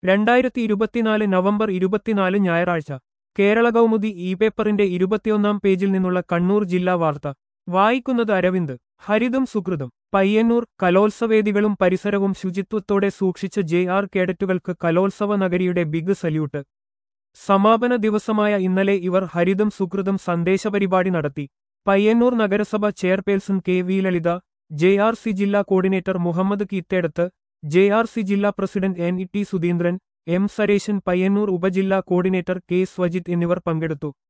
രണ്ടായിരത്തി ഇരുപത്തിനാല് നവംബർ ഇരുപത്തിനാല് ഞായറാഴ്ച കേരള കൗമുദി ഇ പേപ്പറിന്റെ ഇരുപത്തിയൊന്നാം പേജിൽ നിന്നുള്ള കണ്ണൂർ ജില്ലാ വാർത്ത വായിക്കുന്നത് അരവിന്ദ് ഹരിതം സുഹൃതം പയ്യന്നൂർ കലോത്സവേദികളും പരിസരവും ശുചിത്വത്തോടെ സൂക്ഷിച്ച ജെ ആർ കേഡറ്റുകൾക്ക് കലോത്സവ നഗരിയുടെ ബിഗ് സല്യൂട്ട് സമാപന ദിവസമായ ഇന്നലെ ഇവർ ഹരിതം സുഹൃതം സന്ദേശപരിപാടി നടത്തി പയ്യന്നൂർ നഗരസഭ chairperson K V Lalitha J R C ജില്ലാ coordinator Muhammad Keethedath J R C ജില്ലാ president N E T Sudheendran M Sareshan Payyanur ഉപജില്ലാ കോർഡിനേറ്റർ കെ സ്വജിത് എന്നിവർ പങ്കെടുത്തു